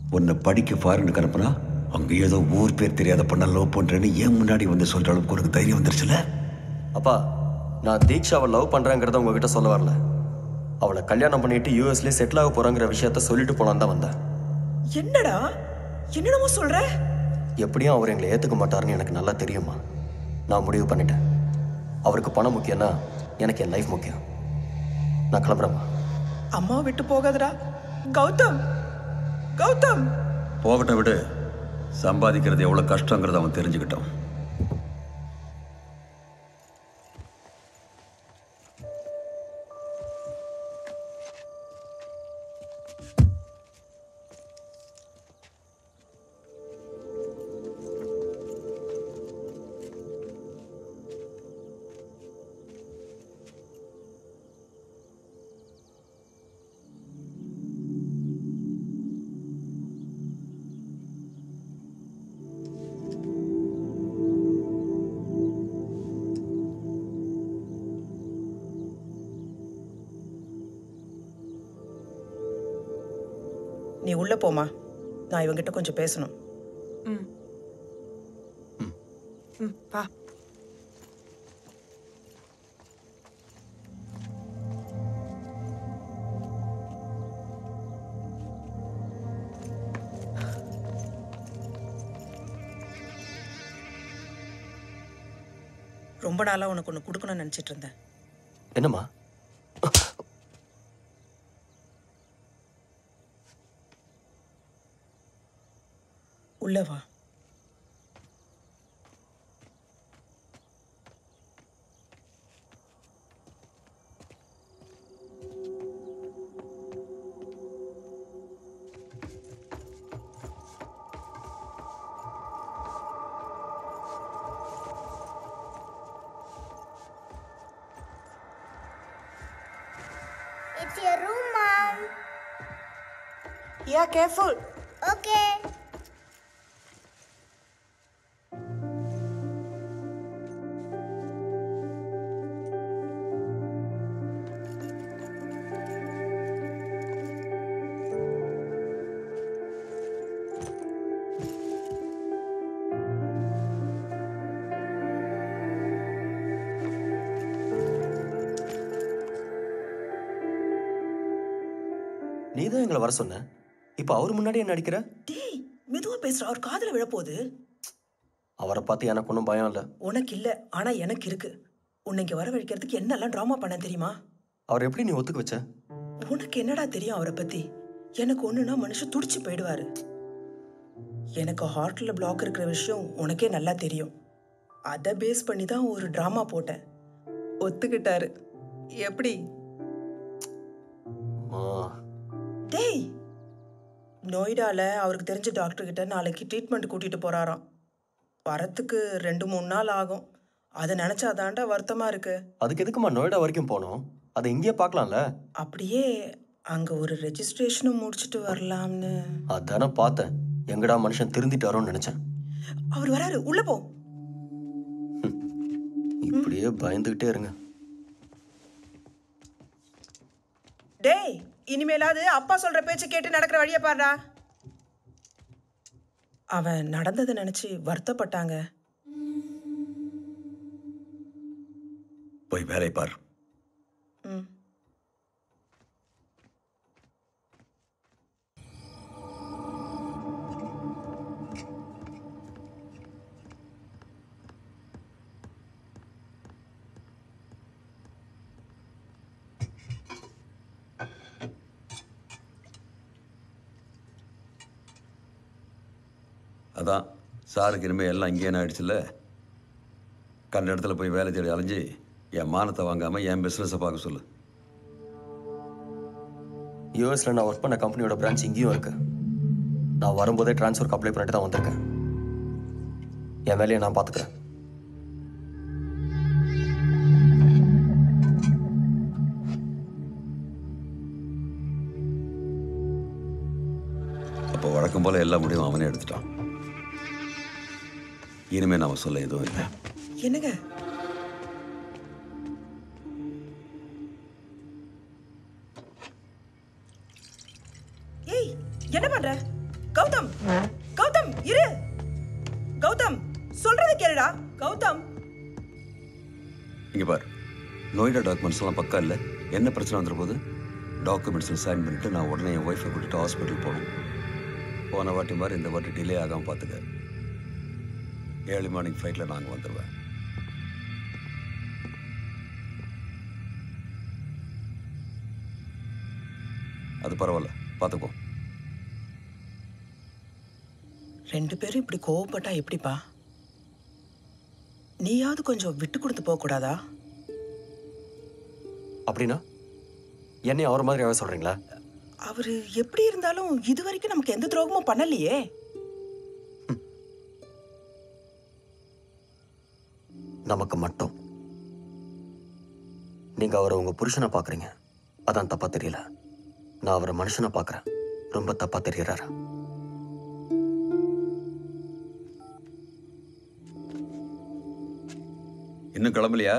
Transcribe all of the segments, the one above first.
உன்னை படிக்க ஃபாரினுக்கு அனுப்புனா அங்க ஏதோ ஊர் பேர் தெரியாத பொண்ணை லவ் பண்றேன்னு ஏன் முன்னாடி வந்து சொல்ற அளவுக்கு உனக்கு தைரியம் வந்துருச்சுல அப்பா நான் தீக்ஷாவை லவ் பண்றேங்கிறத உங்ககிட்ட சொல்ல வரல அவளை கல்யாணம் பண்ணிட்டு யூஎஸ்லேயே செட்டில் ஆக போறாங்கிற விஷயத்த சொல்லிட்டு போலான்னு தான் வந்தேன் என்னடா என்னென்னமோ சொல்ற எப்படியும் அவர் எங்களை ஏத்துக்க மாட்டாருன்னு எனக்கு நல்லா தெரியுமா நான் முடிவு பண்ணிட்டேன் அவருக்கு பணம் முக்கியம்னா எனக்கு என் லைஃப் முக்கியம் நான் கிளம்புறேம்மா அம்மாவை விட்டு போகாதடா கௌதம் கௌதம் போகட்டும் விடு சம்பாதிக்கிறது எவ்வளவு கஷ்டங்கிறத அவன் தெரிஞ்சுக்கிட்டான் நீ உள்ள போமா நான் இவங்கிட்ட கொஞ்சம் பேசணும் ம் ம் வா ரொம்ப நாளா உனக்கு ஒன்று கொடுக்கணும்னு நினச்சிட்டு இருந்தேன் என்னம்மா உள்ள வா It's your room, Mom. Yeah, careful. Okay. நீ தான் எங்களை வர சொன்ன இப்போ அவர் முன்னாடி என்ன அடிக்கிற டேய் மெதுவா பேசுற அவர் காதுல விழப்போகுது அவரை பார்த்து எனக்கு ஒன்றும் பயம் இல்லை உனக்கு இல்ல ஆனா எனக்கு இருக்கு உன்னை இங்க வரவழைக்கிறதுக்கு என்னெல்லாம் ட்ராமா பண்ண தெரியுமா அவர் எப்படி நீ ஒத்துக்க வச்ச உனக்கு என்னடா தெரியும் அவரை பத்தி எனக்கு ஒண்ணுனா மனுஷன் துடிச்சு போயிடுவாரு எனக்கு ஹார்ட்ல பிளாக் இருக்கிற விஷயம் உனக்கே நல்லா தெரியும் அதை பேஸ் பண்ணி தான் ஒரு ட்ராமா போட்டேன் ஒத்துக்கிட்டாரு எப்படி அம்மா டேய் நொய்டால அவருக்கு தெரிஞ்ச டாக்டர் கிட்ட நாளைக்கு ட்ரீட்மெண்ட் கூட்டிட்டு போறாராம் வரத்துக்கு ரெண்டு மூணு நாள் ஆகும் அதை நினைச்சாதாண்டா வருத்தமா இருக்கு அதுக்கு எதுக்குமா நொய்டா வரைக்கும் போனோம் அதை இங்கேயே பார்க்கலாம்ல அப்படியே அங்க ஒரு ரெஜிஸ்ட்ரேஷனும் முடிச்சுட்டு வரலாம்னு அதானே பார்த்தேன் எங்கடா மனுஷன் திருந்திட்டாரோன்னு நினைச்சேன் அவர் வராரு உள்ள போ இப்படியே பயந்துகிட்டே இருங்க டேய் இனிமேலாவது அப்பா சொல்ற பேச்சு கேட்டு நடக்கிற வழியை பாருடா அவன் நடந்ததை நினைச்சு வருத்தப்பட்டாங்க போய் வேலை பார் ம் அதான் சாருக்கு இனிமேல் எல்லாம் இங்கேயே ஆயிடுச்சுல்ல கண்ட இடத்துல போய் வேலை தேடி அலைஞ்சு என் மானத்தை வாங்காமல் என் பிஸ்னஸை பார்க்க சொல்லு யூஎஸ்ல நான் ஒர்க் பண்ண கம்பெனியோட பிரான்ச் இங்கேயும் இருக்கு நான் வரும்போதே ட்ரான்ஸ்ஃபருக்கு அப்ளை பண்ணிட்டு தான் வந்திருக்கேன் என் வேலையை நான் பார்த்துக்கிறேன் அப்போ வழக்கம் போல் எல்லா முடிவும் அவனே எடுத்துட்டான் இனிமேல் நாம சொல்ல எதுவும் இல்லை என்னங்க ஏய் என்ன பண்ற கௌ இங்கே பார் நோய்டா டாக்குமெண்ட்ஸ்லாம் பக்கா இல்லை என்ன பிரச்சனை வந்துட போகுது டாக்குமெண்ட்ஸில் சைன் பண்ணிவிட்டு நான் உடனே என் ஒய்ஃபை கூட்டிட்டு ஹாஸ்பிட்டல் போகணும் போன வாட்டி மாதிரி இந்த வாட்டி டிலே ஆகாமல் பார்த்துக்க ஏர்லி மார்னிங் ஃப்ளைட்டில் நாங்கள் வந்துடுவேன் அது பரவாயில்ல பார்த்துக்கோ ரெண்டு பேரும் இப்படி கோவப்பட்டா எப்படிப்பா நீயாவது கொஞ்சம் விட்டு கொடுத்து போக கூடாதா அப்படின்னா என்னையும் அவர் மாதிரியாவே சொல்கிறீங்களா அவரு எப்படி இருந்தாலும் இது வரைக்கும் நமக்கு எந்த துரோகமும் பண்ணலையே நமக்கு மட்டும் நீங்கள் அவரை உங்கள் புருஷனை பார்க்குறீங்க அதான் தப்பாக தெரியல நான் அவரை மனுஷனை பார்க்குறேன் ரொம்ப தப்பாக தெரியறாரு இன்னும் கிளம்பலையா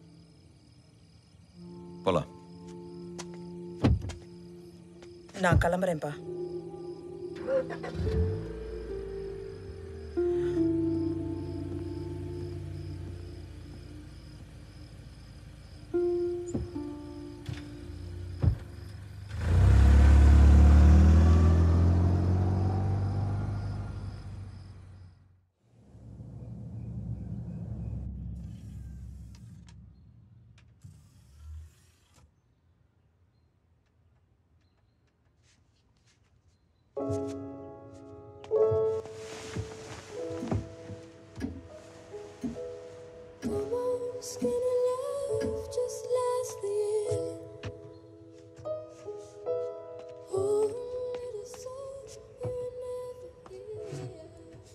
போலாம் நான் கிளம்புறேன்ப்பா Skinny love just last year. Oh, little soul, you were never here.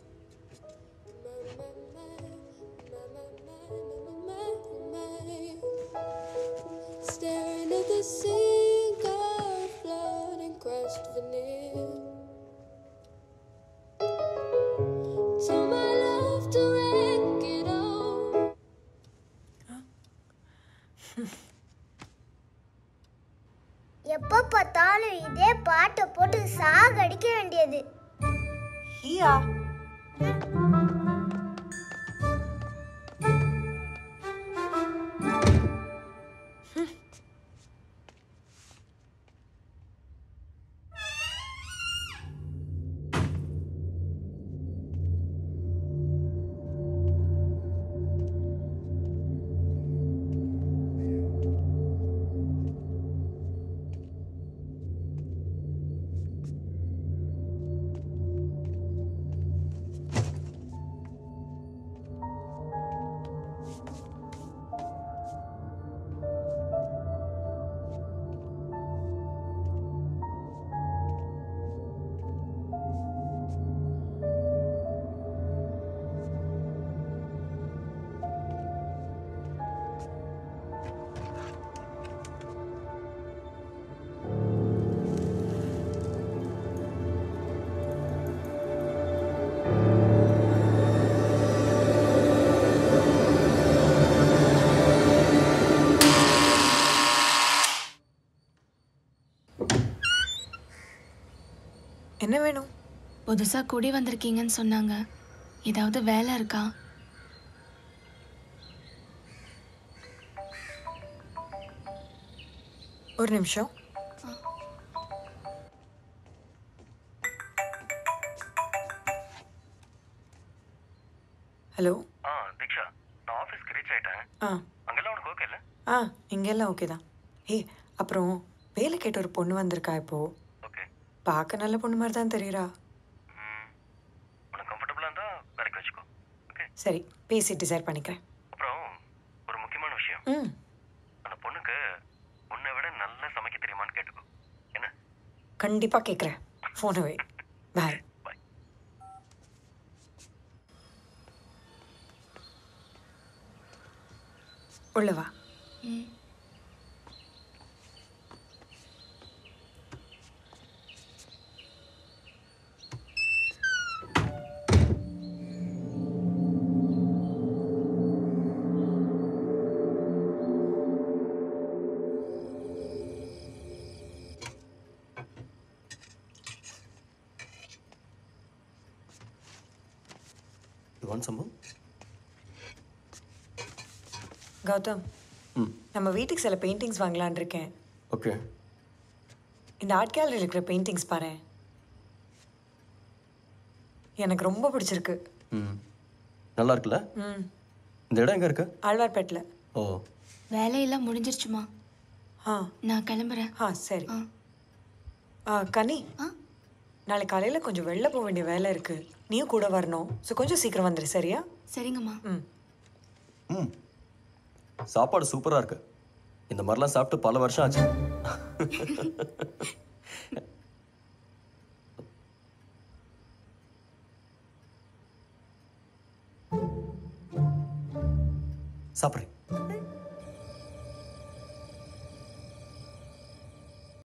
My, my, my, my, my, my, my, my, my. Staring at the sink of blood and crushed veneer. Tell my love to wreck it all. எப்போ பார்த்தாலும் இதே பாட்டை போட்டு சாகடிக்க வேண்டியது ஹியா என்ன வேணும் புதுசாக குடி வந்திருக்கீங்கன்னு சொன்னாங்க ஏதாவது வேலை இருக்கா ஒரு நிமிஷம் ஹலோ ஆ தீக்ஷா நான் ஆஃபீஸ்க்கு ரீச் ஆயிட்டேன் ஆ அங்கெல்லாம் உனக்கு ஓகே இல்லை ஆ இங்கெல்லாம் ஓகே தான் ஏய் அப்புறம் வேலை கேட்ட ஒரு பொண்ணு வந்திருக்கா இப்போ ஓகே பார்க்க நல்ல பொண்ணு மாதிரி தான் தெரியுறா உனக்கு கம்ஃபர்டபுளாக இருந்தால் வேலைக்கு வச்சுக்கோ ஓகே சரி பேசி டிசைட் பண்ணிக்கிறேன் அப்புறம் ஒரு முக்கியமான விஷயம் ம் அந்த பொண்ணுக்கு உன்னை விட நல்லா சமைக்க தெரியுமான்னு கேட்டுக்கோ என்ன கண்டிப்பாக கேட்குறேன் ஃபோனை வை பாய் பாய் உள்ள வா You want some more? Gautham ம் நம்ம வீட்டுக்கு சில பெயிண்டிங்ஸ் வாங்கலான் இருக்கேன் ஓகே இந்த ஆர்ட் கேலரியில் இருக்கிற பெயிண்டிங்ஸ் பாரு எனக்கு ரொம்ப பிடிச்சிருக்கு ம் நல்லா இருக்குல்ல ம் இந்த இடம் எங்கே இருக்கு ஆழ்வார்பேட்டில் ஓ வேலையெல்லாம் முடிஞ்சிருச்சுமா ஆ நான் கிளம்புறேன் ஆ சரி ஆ. ஆ கனி ஆ நாளைக்கு காலையில் கொஞ்சம் வெளில போக வேண்டிய வேலை இருக்குது நீயும் கூட வரணும் ஸோ கொஞ்சம் சீக்கிரம் வந்துடு சரியா சரிங்கம்மா ம் ம் சாப்பாடு சூப்பராக இருக்கு இந்த மாதிரிலாம் சாப்பிட்டு பல வருஷம் ஆச்சு சாப்பிட்றேன்